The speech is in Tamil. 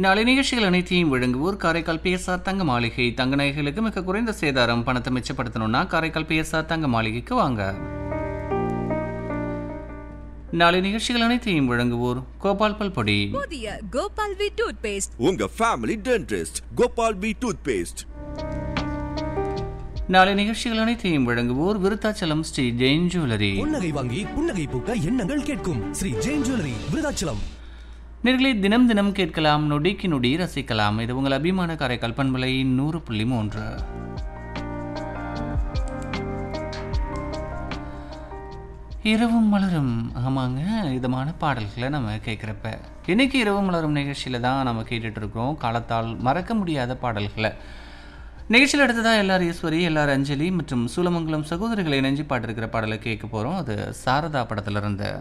நாளை நிகழ்ச்சிகள் அனைத்தையும் வழங்குவோர் காரைக்கால் பிஎஸ்ஆர் தங்க மாளிகை தங்க நகைகளுக்கு மிக குறைந்த சேதாரம் பணத்தை மிச்சப்படுத்தணும்னா காரைக்கால் பிஎஸ்ஆர் தங்க மாளிகைக்கு வாங்க நாளை நிகழ்ச்சிகள் அனைத்தையும் வழங்குவோர் கோபால் பல்பொடி புதிய கோபால் வி டூத் பேஸ்ட் உங்க family dentist Gopal P toothpaste நாளை நிகழ்ச்சிகள் அனைத்தையும் வழங்குவோர் விருத்தாச்சலம் ஸ்ரீ ஜெயின் ஜுவல்லரி புன்னகை வாங்கி புன்னகை பூக்க எண்ணங்கள் கேட்கும் ஸ்ரீ ஜெயின் ஜுவல்லரி விருதாச்சலம் நேர்களை தினம் தினம் கேட்கலாம் நொடிக்கு நொடி ரசிக்கலாம் இது உங்கள் அபிமான காரைக்கால் பண்பலை நூறு புள்ளி மூன்று இரவும் மலரும் ஆமாங்க இதமான பாடல்களை நம்ம கேட்குறப்ப இன்னைக்கு இரவும் மலரும் நிகழ்ச்சியில் தான் நம்ம கேட்டுட்டு இருக்கிறோம் காலத்தால் மறக்க முடியாத பாடல்களை நிகழ்ச்சியில் அடுத்ததாக எல்லார் ஈஸ்வரி எல்லார் அஞ்சலி மற்றும் சூலமங்கலம் சகோதரிகளை இணைஞ்சு பாட்டிருக்கிற பாடலை கேட்க போகிறோம் அது சாரதா படத்துல இருந்து